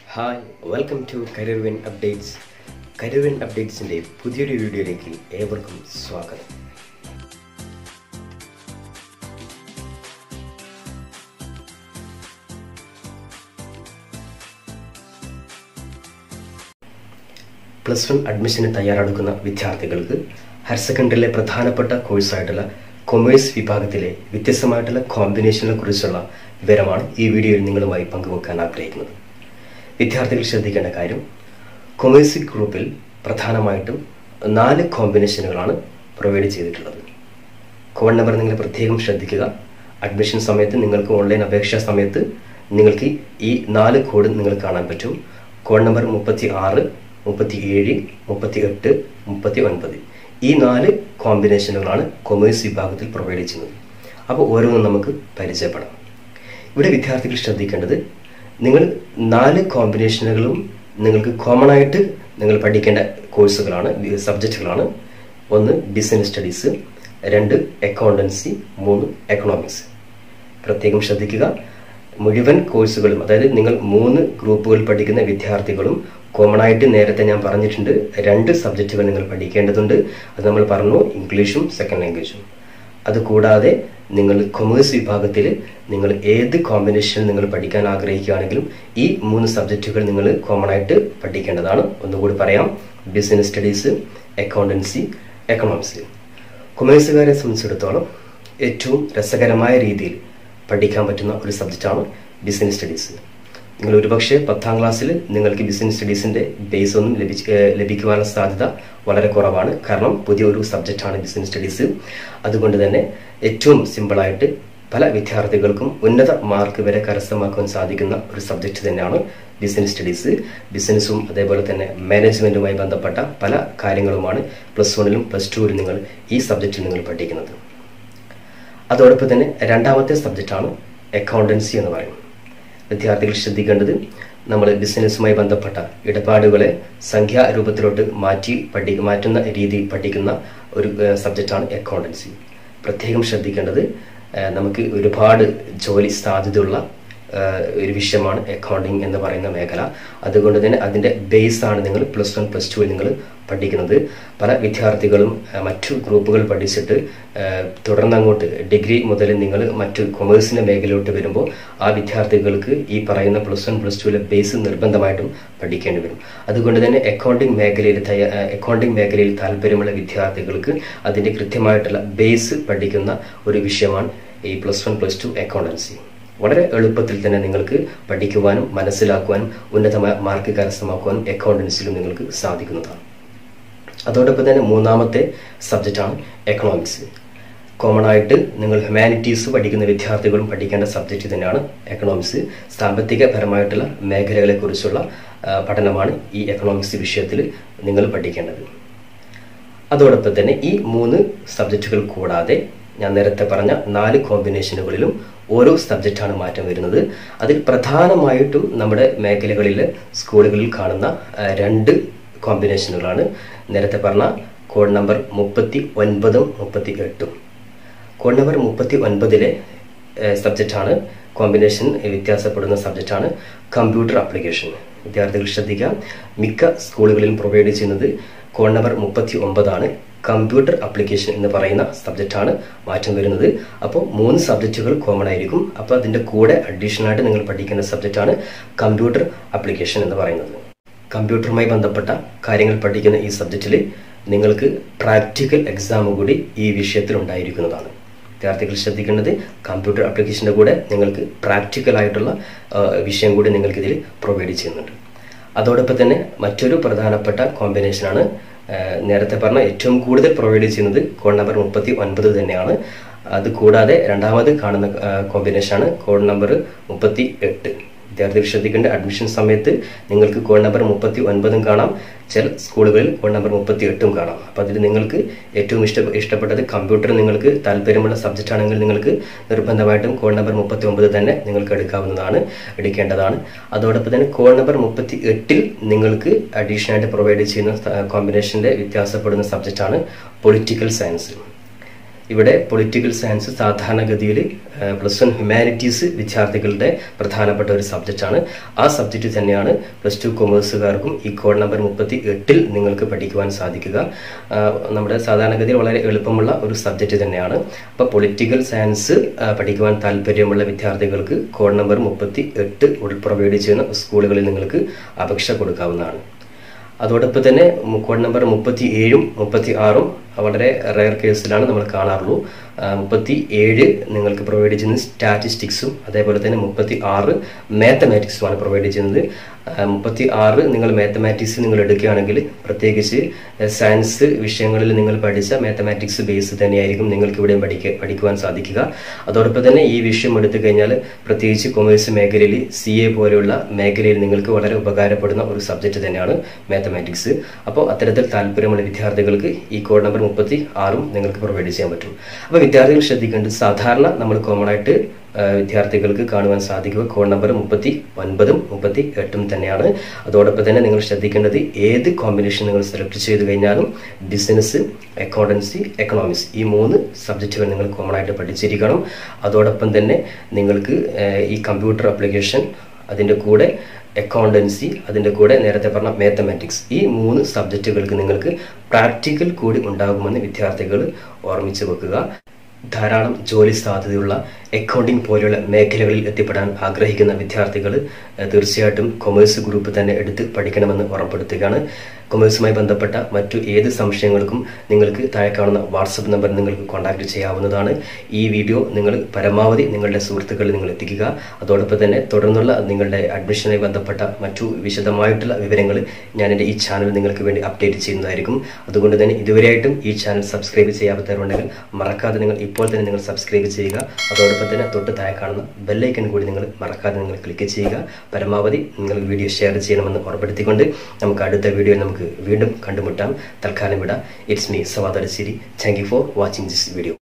hi welcome to career win updates career win അപ്ഡേറ്റ്സിൻ്റെ പുതിയൊരു വീഡിയോയിലേക്ക് ഏവർക്കും സ്വാഗതം പ്ലസ് വൺ അഡ്മിഷന് തയ്യാറെടുക്കുന്ന വിദ്യാർത്ഥികൾക്ക് ഹയർ സെക്കൻഡറിയിലെ പ്രധാനപ്പെട്ട കോഴ്സായിട്ടുള്ള കൊമേഴ്സ് വിഭാഗത്തിലെ വ്യത്യസ്തമായിട്ടുള്ള കോമ്പിനേഷനെ കുറിച്ചുള്ള വിവരമാണ് ഈ വീഡിയോയിൽ നിങ്ങളുമായി പങ്കുവെക്കാൻ ആഗ്രഹിക്കുന്നത് വിദ്യാർത്ഥികൾ ശ്രദ്ധിക്കേണ്ട കാര്യം കൊമേഴ്സ് ഗ്രൂപ്പിൽ പ്രധാനമായിട്ടും നാല് കോമ്പിനേഷനുകളാണ് പ്രൊവൈഡ് ചെയ്തിട്ടുള്ളത് കോഡ് നമ്പർ നിങ്ങൾ പ്രത്യേകം ശ്രദ്ധിക്കുക അഡ്മിഷൻ സമയത്ത് നിങ്ങൾക്ക് ഓൺലൈൻ അപേക്ഷാ സമയത്ത് നിങ്ങൾക്ക് ഈ നാല് കോഡ് നിങ്ങൾക്ക് കാണാൻ പറ്റും കോഡ് നമ്പർ മുപ്പത്തി ആറ് മുപ്പത്തി ഏഴ് മുപ്പത്തി എട്ട് മുപ്പത്തി ഒൻപത് ഈ നാല് കോമ്പിനേഷനുകളാണ് കൊമേഴ്സ് വിഭാഗത്തിൽ പ്രൊവൈഡ് ചെയ്യുന്നത് അപ്പോൾ ഓരോന്നും നമുക്ക് പരിചയപ്പെടാം ഇവിടെ വിദ്യാർത്ഥികൾ ശ്രദ്ധിക്കേണ്ടത് നിങ്ങൾ നാല് കോമ്പിനേഷനുകളും നിങ്ങൾക്ക് കോമൺ ആയിട്ട് നിങ്ങൾ പഠിക്കേണ്ട കോഴ്സുകളാണ് സബ്ജക്റ്റുകളാണ് ഒന്ന് ബിസിനസ് സ്റ്റഡീസ് രണ്ട് അക്കൗണ്ടൻസി മൂന്ന് എക്കണോമിക്സ് പ്രത്യേകം ശ്രദ്ധിക്കുക മുഴുവൻ കോഴ്സുകളും അതായത് നിങ്ങൾ മൂന്ന് ഗ്രൂപ്പുകൾ പഠിക്കുന്ന വിദ്യാർത്ഥികളും കോമൺ ആയിട്ട് നേരത്തെ ഞാൻ പറഞ്ഞിട്ടുണ്ട് രണ്ട് സബ്ജക്റ്റുകൾ നിങ്ങൾ പഠിക്കേണ്ടതുണ്ട് അത് നമ്മൾ പറഞ്ഞു ഇംഗ്ലീഷും സെക്കൻഡ് ലാംഗ്വേജും അതുകൂടാതെ നിങ്ങൾ കൊമേഴ്സ് വിഭാഗത്തിൽ നിങ്ങൾ ഏത് കോമ്പിനേഷൻ നിങ്ങൾ പഠിക്കാൻ ആഗ്രഹിക്കുകയാണെങ്കിലും ഈ മൂന്ന് സബ്ജക്റ്റുകൾ നിങ്ങൾ കോമൺ ആയിട്ട് പഠിക്കേണ്ടതാണ് ഒന്നുകൂടി പറയാം ബിസിനസ് സ്റ്റഡീസ് അക്കൗണ്ടൻസി എക്കണോമിക്സ് കൊമേഴ്സുകാരെ സംബന്ധിച്ചിടത്തോളം ഏറ്റവും രസകരമായ രീതിയിൽ പഠിക്കാൻ പറ്റുന്ന ഒരു സബ്ജക്റ്റാണ് ബിസിനസ് സ്റ്റഡീസ് നിങ്ങൾ ഒരുപക്ഷെ പത്താം ക്ലാസ്സിൽ നിങ്ങൾക്ക് ബിസിനസ് സ്റ്റഡീസിന്റെ ബേസ് ഒന്നും ലഭിച്ച് ലഭിക്കുവാനുള്ള സാധ്യത വളരെ കുറവാണ് കാരണം പുതിയ ഒരു സബ്ജക്റ്റാണ് ബിസിനസ് സ്റ്റഡീസ് അതുകൊണ്ട് തന്നെ ഏറ്റവും സിമ്പിളായിട്ട് പല വിദ്യാർത്ഥികൾക്കും ഉന്നത മാർക്ക് വരെ കരസ്ഥമാക്കുവാൻ സാധിക്കുന്ന ഒരു സബ്ജക്റ്റ് തന്നെയാണ് ബിസിനസ് സ്റ്റഡീസ് ബിസിനസ്സും അതേപോലെ തന്നെ മാനേജ്മെന്റുമായി ബന്ധപ്പെട്ട പല കാര്യങ്ങളുമാണ് പ്ലസ് വണ്ണിലും പ്ലസ് ടുവിലും നിങ്ങൾ ഈ സബ്ജക്റ്റിൽ നിങ്ങൾ പഠിക്കുന്നത് അതോടൊപ്പം തന്നെ രണ്ടാമത്തെ സബ്ജക്റ്റാണ് അക്കൗണ്ടൻസി എന്ന് പറയുന്നത് വിദ്യാർത്ഥികൾ ശ്രദ്ധിക്കേണ്ടത് നമ്മൾ ബിസിനസ്സുമായി ബന്ധപ്പെട്ട ഇടപാടുകളെ സംഖ്യാരൂപത്തിലോട്ട് മാറ്റി പഠി മാറ്റുന്ന രീതി പഠിക്കുന്ന ഒരു സബ്ജക്റ്റാണ് അക്കൗണ്ടൻസി പ്രത്യേകം ശ്രദ്ധിക്കേണ്ടത് നമുക്ക് ഒരുപാട് ജോലി സാധ്യതയുള്ള ഒരു വിഷയമാണ് അക്കൗണ്ടിങ് എന്ന് പറയുന്ന മേഖല അതുകൊണ്ട് തന്നെ അതിൻ്റെ ബേസാണ് നിങ്ങൾ പ്ലസ് വൺ പ്ലസ് ടുവിൽ നിങ്ങൾ പഠിക്കുന്നത് പല വിദ്യാർത്ഥികളും മറ്റു ഗ്രൂപ്പുകൾ പഠിച്ചിട്ട് തുടർന്ന് അങ്ങോട്ട് ഡിഗ്രി മുതൽ നിങ്ങൾ മറ്റു കൊമേഴ്സിൻ്റെ മേഖലയിലോട്ട് വരുമ്പോൾ ആ വിദ്യാർത്ഥികൾക്ക് ഈ പറയുന്ന പ്ലസ് വൺ പ്ലസ് ടുവിലെ ബേസ് നിർബന്ധമായിട്ടും പഠിക്കേണ്ടി വരും അതുകൊണ്ട് തന്നെ അക്കൗണ്ടിങ് മേഖലയിൽ അക്കൗണ്ടിങ് മേഖലയിൽ താല്പര്യമുള്ള വിദ്യാർത്ഥികൾക്ക് അതിൻ്റെ കൃത്യമായിട്ടുള്ള ബേസ് പഠിക്കുന്ന ഒരു വിഷയമാണ് ഈ plus one plus two accountancy വളരെ എളുപ്പത്തിൽ തന്നെ നിങ്ങൾക്ക് പഠിക്കുവാനും മനസ്സിലാക്കുവാനും ഉന്നതമായ മാർക്ക് കരസ്ഥമാക്കുവാനും അക്കൗണ്ടൻസിലും നിങ്ങൾക്ക് സാധിക്കുന്നതാണ് അതോടൊപ്പം തന്നെ മൂന്നാമത്തെ സബ്ജക്റ്റാണ് എക്കണോമിക്സ് കോമൺ ആയിട്ട് നിങ്ങൾ ഹ്യൂമാനിറ്റീസ് പഠിക്കുന്ന വിദ്യാർത്ഥികളും പഠിക്കേണ്ട സബ്ജക്റ്റ് തന്നെയാണ് എക്കണോമിക്സ് സാമ്പത്തികപരമായിട്ടുള്ള മേഖലകളെക്കുറിച്ചുള്ള പഠനമാണ് ഈ എക്കണോമിക്സ് വിഷയത്തിൽ നിങ്ങൾ പഠിക്കേണ്ടത് അതോടൊപ്പം തന്നെ ഈ മൂന്ന് സബ്ജക്റ്റുകൾ കൂടാതെ ഞാൻ നേരത്തെ പറഞ്ഞ നാല് കോമ്പിനേഷനുകളിലും ഓരോ സബ്ജക്റ്റാണ് മാറ്റം വരുന്നത് അതിൽ പ്രധാനമായിട്ടും നമ്മുടെ മേഖലകളിൽ സ്കൂളുകളിൽ കാണുന്ന രണ്ട് കോമ്പിനേഷനുകളാണ് നേരത്തെ പറഞ്ഞ കോഡ് നമ്പർ മുപ്പത്തി ഒൻപതും മുപ്പത്തി എട്ടും കോഡ് നമ്പർ മുപ്പത്തി ഒൻപതിലെ സബ്ജക്റ്റാണ് കോമ്പിനേഷൻ വ്യത്യാസപ്പെടുന്ന സബ്ജക്റ്റാണ് കമ്പ്യൂട്ടർ ആപ്ലിക്കേഷൻ വിദ്യാർത്ഥികൾ ശ്രദ്ധിക്കാം മിക്ക സ്കൂളുകളിലും പ്രൊവൈഡ് ചെയ്യുന്നത് കോഡ് നമ്പർ മുപ്പത്തി ഒമ്പതാണ് കമ്പ്യൂട്ടർ ആപ്ലിക്കേഷൻ എന്ന് പറയുന്ന സബ്ജക്റ്റാണ് മാറ്റം വരുന്നത് അപ്പോൾ മൂന്ന് സബ്ജക്റ്റുകൾ കോമൺ ആയിരിക്കും അപ്പോൾ അതിൻ്റെ കൂടെ അഡീഷണൽ ആയിട്ട് നിങ്ങൾ പഠിക്കേണ്ട സബ്ജക്റ്റാണ് കമ്പ്യൂട്ടർ ആപ്ലിക്കേഷൻ എന്ന് പറയുന്നത് കമ്പ്യൂട്ടറുമായി ബന്ധപ്പെട്ട കാര്യങ്ങൾ പഠിക്കുന്ന ഈ സബ്ജക്റ്റിൽ നിങ്ങൾക്ക് പ്രാക്ടിക്കൽ എക്സാം കൂടി ഈ വിഷയത്തിൽ ഉണ്ടായിരിക്കുന്നതാണ് വിദ്യാർത്ഥികൾ ശ്രദ്ധിക്കേണ്ടത് കമ്പ്യൂട്ടർ ആപ്ലിക്കേഷൻ്റെ കൂടെ നിങ്ങൾക്ക് പ്രാക്ടിക്കൽ ആയിട്ടുള്ള വിഷയം കൂടി നിങ്ങൾക്ക് ഇതിൽ പ്രൊവൈഡ് ചെയ്യുന്നുണ്ട് അതോടൊപ്പം തന്നെ മറ്റൊരു പ്രധാനപ്പെട്ട കോമ്പിനേഷനാണ് നേരത്തെ പറഞ്ഞ ഏറ്റവും കൂടുതൽ പ്രൊവൈഡ് ചെയ്യുന്നത് കോഡ് നമ്പർ മുപ്പത്തി ഒൻപത് തന്നെയാണ് അത് കൂടാതെ രണ്ടാമത് കാണുന്ന കോമ്പിനേഷനാണ് കോഡ് നമ്പർ മുപ്പത്തി എട്ട് വിദ്യാർത്ഥികൾ ശ്രദ്ധിക്കേണ്ട അഡ്മിഷൻ സമയത്ത് നിങ്ങൾക്ക് കോഡ് നമ്പർ മുപ്പത്തി ഒൻപതും കാണാം ചില സ്കൂളുകളിൽ കോഡ് നമ്പർ മുപ്പത്തി എട്ടും കാണാം അപ്പോൾ അതിൽ നിങ്ങൾക്ക് ഏറ്റവും ഇഷ്ട ഇഷ്ടപ്പെട്ടത് കമ്പ്യൂട്ടർ നിങ്ങൾക്ക് താല്പര്യമുള്ള സബ്ജക്റ്റ് ആണെങ്കിൽ നിങ്ങൾക്ക് നിർബന്ധമായിട്ടും കോഡ് നമ്പർ മുപ്പത്തി ഒമ്പത് തന്നെ നിങ്ങൾക്ക് എടുക്കാവുന്നതാണ് എടുക്കേണ്ടതാണ് അതോടൊപ്പം തന്നെ കോഡ് നമ്പർ മുപ്പത്തി എട്ടിൽ നിങ്ങൾക്ക് അഡീഷണൽ ആയിട്ട് പ്രൊവൈഡ് ചെയ്യുന്ന കോമ്പിനേഷൻ്റെ വ്യത്യാസപ്പെടുന്ന സബ്ജക്റ്റാണ് പൊളിറ്റിക്കൽ സയൻസ് ഇവിടെ പൊളിറ്റിക്കൽ സയൻസ് സാധാരണഗതിയിൽ പ്ലസ് വൺ ഹ്യൂമാനിറ്റീസ് വിദ്യാർത്ഥികളുടെ പ്രധാനപ്പെട്ട ഒരു സബ്ജക്റ്റാണ് ആ സബ്ജക്റ്റ് തന്നെയാണ് പ്ലസ് ടു കൊമേഴ്സുകാർക്കും ഈ കോഡ് നമ്പർ മുപ്പത്തി എട്ടിൽ നിങ്ങൾക്ക് പഠിക്കുവാൻ സാധിക്കുക ആ, നമ്മുടെ സാധാരണഗതിയിൽ വളരെ എളുപ്പമുള്ള ഒരു സബ്ജക്റ്റ് തന്നെയാണ് അപ്പോൾ പൊളിറ്റിക്കൽ സയൻസ് ആ, പഠിക്കുവാൻ താല്പര്യമുള്ള വിദ്യാർത്ഥികൾക്ക് കോഡ് നമ്പർ മുപ്പത്തി എട്ട് പ്രൊവൈഡ് ചെയ്യുന്ന സ്കൂളുകളിൽ നിങ്ങൾക്ക് അപേക്ഷ കൊടുക്കാവുന്നതാണ് അതോടൊപ്പം തന്നെ മു- കോഡ് നമ്പർ മുപ്പത്തി ഏഴും മുപ്പത്തി ആറും വളരെ റയർ കേസിലാണ് നമ്മൾ കാണാറുള്ളൂ മുപ്പത്തി ഏഴ് നിങ്ങൾക്ക് പ്രൊവൈഡ് ചെയ്യുന്നത് സ്റ്റാറ്റിസ്റ്റിക്സും അതേപോലെ തന്നെ മുപ്പത്തി ആറ് മാത്തമാറ്റിക്സുമാണ് പ്രൊവൈഡ് ചെയ്യുന്നത് മുപ്പത്തി ആറ് നിങ്ങൾ മാത്തമാറ്റിക്സ് നിങ്ങൾ എടുക്കുകയാണെങ്കിൽ പ്രത്യേകിച്ച് സയൻസ് വിഷയങ്ങളിൽ നിങ്ങൾ പഠിച്ച മാത്തമാറ്റിക്സ് ബേസ് തന്നെയായിരിക്കും നിങ്ങൾക്ക് ഇവിടെയും പഠിക്ക പഠിക്കുവാൻ സാധിക്കുക അതോടൊപ്പം തന്നെ ഈ വിഷയം എടുത്തു കഴിഞ്ഞാൽ പ്രത്യേകിച്ച് കൊമേഴ്സ് മേഖലയിൽ സി എ പോലെയുള്ള മേഖലയിൽ നിങ്ങൾക്ക് വളരെ ഉപകാരപ്പെടുന്ന ഒരു സബ്ജക്റ്റ് തന്നെയാണ് മാത്തമാറ്റിക്സ് അപ്പോൾ അത്തരത്തിൽ താല്പര്യമുള്ള വിദ്യാർത്ഥികൾക്ക് ഈ കോഡ് നമ്പർ മുപ്പത്തി ആറും നിങ്ങൾക്ക് പ്രൊവൈഡ് ചെയ്യാൻ പറ്റും അപ്പോൾ വിദ്യാർത്ഥികൾ ശ്രദ്ധിക്കേണ്ടത് സാധാരണ നമ്മൾ കോമൺ ആയിട്ട് ആ, വിദ്യാർത്ഥികൾക്ക് കാണുവാൻ സാധിക്കുക കോഡ് നമ്പർ മുപ്പത്തി ഒൻപതും മുപ്പത്തി എട്ടും തന്നെയാണ് അതോടൊപ്പം തന്നെ നിങ്ങൾ ശ്രദ്ധിക്കേണ്ടത് ഏത് കോമ്പിനേഷൻ നിങ്ങൾ സെലക്ട് ചെയ്ത് കഴിഞ്ഞാലും ബിസിനസ് അക്കൗണ്ടൻസി എക്കണോമിക്സ് ഈ മൂന്ന് സബ്ജക്റ്റുകൾ നിങ്ങൾ കോമൺ ആയിട്ട് പഠിച്ചിരിക്കണം അതോടൊപ്പം തന്നെ നിങ്ങൾക്ക് ആ, ഈ കമ്പ്യൂട്ടർ ആപ്ലിക്കേഷൻ അതിൻ്റെ കൂടെ അക്കൗണ്ടൻസി അതിൻ്റെ കൂടെ നേരത്തെ പറഞ്ഞ മാത്തമാറ്റിക്സ് ഈ മൂന്ന് സബ്ജക്റ്റുകൾക്ക് നിങ്ങൾക്ക് പ്രാക്ടിക്കൽ കൂടി ഉണ്ടാകുമെന്ന് വിദ്യാർത്ഥികൾ ഓർമ്മിച്ച് വെക്കുക ധാരാളം ജോലി സാധ്യതയുള്ള അക്കൗണ്ടിംഗ് പോലെയുള്ള മേഖലകളിൽ എത്തിപ്പെടാൻ ആഗ്രഹിക്കുന്ന വിദ്യാർത്ഥികൾ ഏഹ്, തീർച്ചയായിട്ടും കൊമേഴ്സ് ഗ്രൂപ്പ് തന്നെ എടുത്ത് പഠിക്കണമെന്ന് ഓർമ്മപ്പെടുത്തുകയാണ് കൊമേഴ്സുമായി ബന്ധപ്പെട്ട മറ്റു ഏത് സംശയങ്ങൾക്കും നിങ്ങൾക്ക് താഴെ കാണുന്ന വാട്സപ്പ് നമ്പർ നിങ്ങൾക്ക് കോൺടാക്ട് ചെയ്യാവുന്നതാണ് ഈ വീഡിയോ നിങ്ങൾ പരമാവധി നിങ്ങളുടെ സുഹൃത്തുക്കളിൽ നിങ്ങൾ എത്തിക്കുക അതോടൊപ്പം തന്നെ തുടർന്നുള്ള നിങ്ങളുടെ അഡ്മിഷനുമായി ബന്ധപ്പെട്ട മറ്റു വിശദമായിട്ടുള്ള വിവരങ്ങൾ ഞാൻ എൻ്റെ ഈ ചാനൽ നിങ്ങൾക്ക് വേണ്ടി അപ്ഡേറ്റ് ചെയ്യുന്നതായിരിക്കും അതുകൊണ്ട് തന്നെ ഇതുവരെയായിട്ടും ഈ ചാനൽ സബ്സ്ക്രൈബ് ചെയ്യാത്തവരുണ്ടെങ്കിൽ മറക്കാതെ നിങ്ങൾ ഇപ്പോൾ തന്നെ നിങ്ങൾ സബ്സ്ക്രൈബ് ചെയ്യുക അതോടൊപ്പം തന്നെ തൊട്ട് താഴെ കാണുന്ന ബെല്ലൈക്കൺ കൂടി നിങ്ങൾ മറക്കാതെ നിങ്ങൾ ക്ലിക്ക് ചെയ്യുക പരമാവധി നിങ്ങൾ വീഡിയോ ഷെയർ ചെയ്യണമെന്ന് ഉറപ്പെടുത്തിക്കൊണ്ട് നമുക്ക് അടുത്ത വീഡിയോയിൽ നമുക്ക് വീണ്ടും കണ്ടുമുട്ടാം തൽക്കാലം വിട ഇറ്റ്സ് മീ സവാദർ സിരി thank you for watching this video